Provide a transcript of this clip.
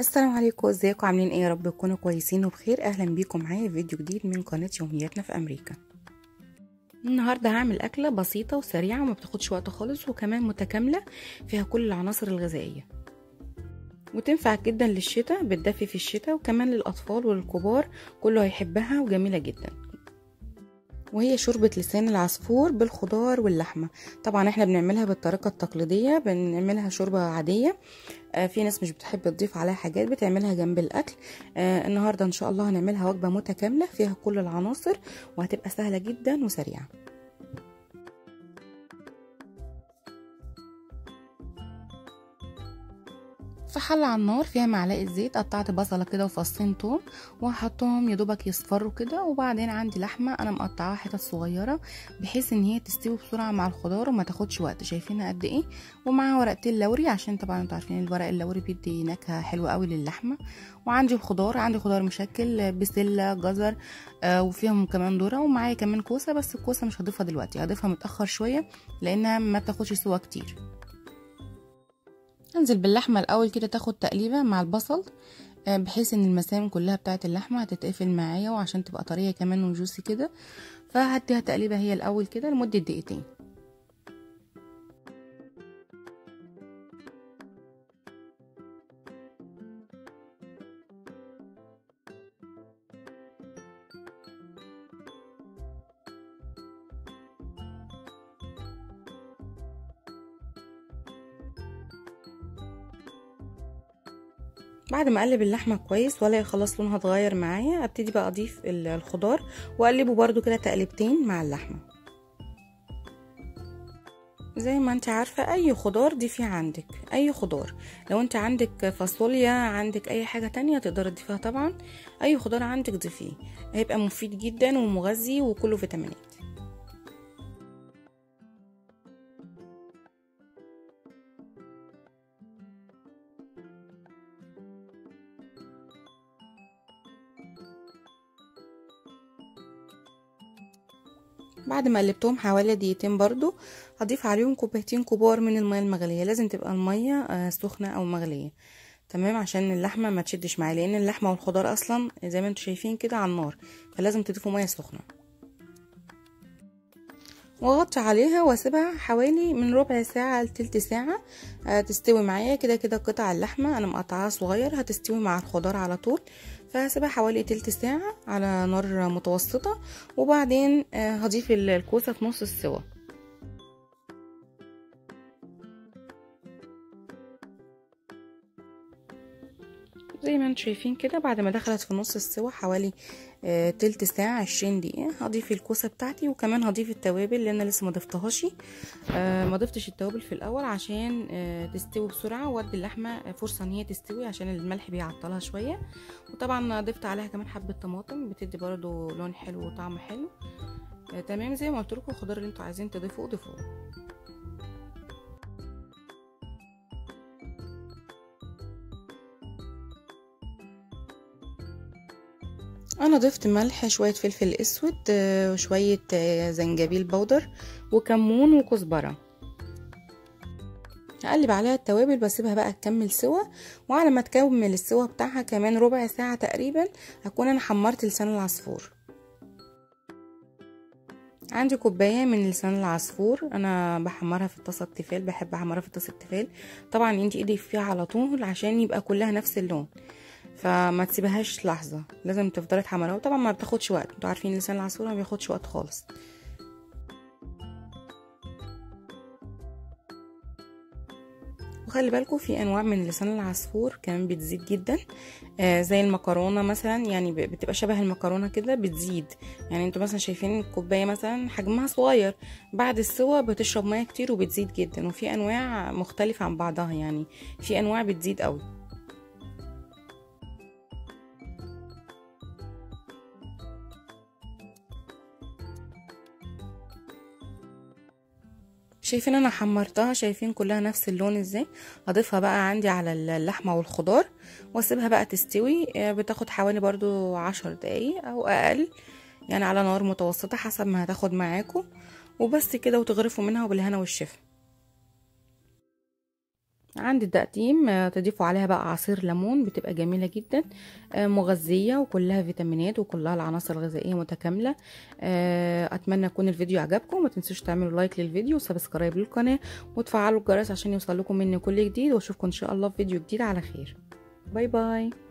السلام عليكم ازيكم عاملين ايه يا رب تكونوا كويسين وبخير اهلا بيكم معايا في فيديو جديد من قناه يومياتنا في امريكا النهارده هعمل اكله بسيطه وسريعه وما بتاخدش وقت خالص وكمان متكامله فيها كل العناصر الغذائيه وتنفع جدا للشتاء بتدفي في الشتاء وكمان للاطفال وللكبار كله هيحبها وجميله جدا وهي شوربة لسان العصفور بالخضار واللحمة طبعا احنا بنعملها بالطريقة التقليدية بنعملها شوربة عادية آه في ناس مش بتحب تضيف عليها حاجات بتعملها جنب الاكل آه النهاردة ان شاء الله هنعملها وجبة متكاملة فيها كل العناصر وهتبقى سهلة جدا وسريعة في حلة على النار فيها معلقة زيت قطعت بصلة كده وفصين توم وهحطهم يدوبك يصفروا كده وبعدين عندي لحمة انا مقطعاها حتت صغيرة بحيث ان هي تستوي بسرعة مع الخضار وما تاخدش وقت شايفينها قد ايه ومعاها ورقتين لوري عشان طبعا انتوا عارفين الورق اللوري بيدي نكهة حلوة قوي للحمة وعندي الخضار عندي خضار مشكل بسلة جزر آه وفيهم كمان ذرة ومعايا كمان كوسة بس الكوسة مش هضيفها دلوقتي هضيفها متأخر شوية لانها ما تاخدش سوا كتير انزل باللحمه الاول كده تاخد تقليبه مع البصل بحيث ان المسام كلها بتاعه اللحمه هتتقفل معايا وعشان تبقى طريه كمان وجوسي كده فهديها تقليبه هي الاول كده لمده دقيقتين بعد ما اقلب اللحمه كويس ولا خلاص لونها اتغير معايا ابتدي بقى اضيف الخضار واقلبه برده كده تقلبتين مع اللحمه زي ما انت عارفه اي خضار ضيفيه عندك اي خضار لو انت عندك فاصوليا عندك اي حاجه تانية تقدري تضيفيها طبعا اي خضار عندك ضيفيه هيبقى مفيد جدا ومغذي وكله فيتامينات بعد ما قلبتهم حوالي دقيقتين برضو هضيف عليهم كوبايتين كبار من المية المغلية لازم تبقى المية سخنة او مغلية تمام عشان اللحمة ما تشدش معايا لان اللحمة والخضار اصلا زي ما انتم شايفين كده على النار فلازم تضيفوا مية سخنة واغطي عليها واسيبها حوالي من ربع ساعة لتلت ساعة تستوي معايا كده كده قطع اللحمة انا مقطعاها صغير هتستوي مع الخضار على طول فهسيبها حوالي تلت ساعة على نار متوسطة وبعدين هضيف الكوسة في نص السوا زي ما انتم شايفين كده بعد ما دخلت في نص السوا حوالي آه تلت ساعة عشرين دقيقة هضيف الكوسة بتاعتي وكمان هضيف التوابل لان انا لسه ما ضفتهاش آه ما ضفتش التوابل في الاول عشان آه تستوي بسرعة وادي اللحمة فرصة ان هي تستوي عشان الملح بيعطلها شوية وطبعا ضفت عليها كمان حبة طماطم بتدي برضو لون حلو وطعم حلو آه تمام زي ما قلت لكم الخضار اللي انتوا عايزين تضيفوه ضيفوه انا ضفت ملح شويه فلفل اسود وشويه زنجبيل بودر وكمون وكزبره هقلب عليها التوابل بسيبها بقى تكمل سوا وعلى ما تكمل السوا بتاعها كمان ربع ساعه تقريبا هكون انا حمرت لسان العصفور عندي كوبايه من لسان العصفور انا بحمرها في الطاسه التيفال بحب احمرها في الطاسه التيفال طبعا انت ايدي فيها على طول عشان يبقى كلها نفس اللون فما تسيبهاش لحظه لازم تفضلي تحمرها وطبعا ما بتاخدش وقت انتوا عارفين لسان العصفور ما بياخدش وقت خالص وخلي بالكم في انواع من لسان العصفور كمان بتزيد جدا آه زي المكرونه مثلا يعني بتبقى شبه المكرونه كده بتزيد يعني انتوا مثلا شايفين الكوبايه مثلا حجمها صغير بعد السوا بتشرب ميه كتير وبتزيد جدا وفي انواع مختلفه عن بعضها يعني في انواع بتزيد قوي شايفين انا حمرتها شايفين كلها نفس اللون ازاي هضيفها بقى عندي على اللحمه والخضار واسيبها بقى تستوي بتاخد حوالي برضو عشر دقايق او اقل يعني على نار متوسطه حسب ما هتاخد معاكم وبس كده وتغرفوا منها وبالهنا والشفا عند التقديم آه، تضيفوا عليها بقى عصير ليمون بتبقى جميلة جدا آه، مغذية وكلها فيتامينات وكلها العناصر الغذائية متكاملة آه، اتمنى يكون الفيديو عجبكم ما تنسوش تعملوا لايك للفيديو وسبسكرايب للقناة وتفعلوا الجرس عشان يوصل لكم مني كل جديد واشوفكم ان شاء الله في فيديو جديد على خير باي باي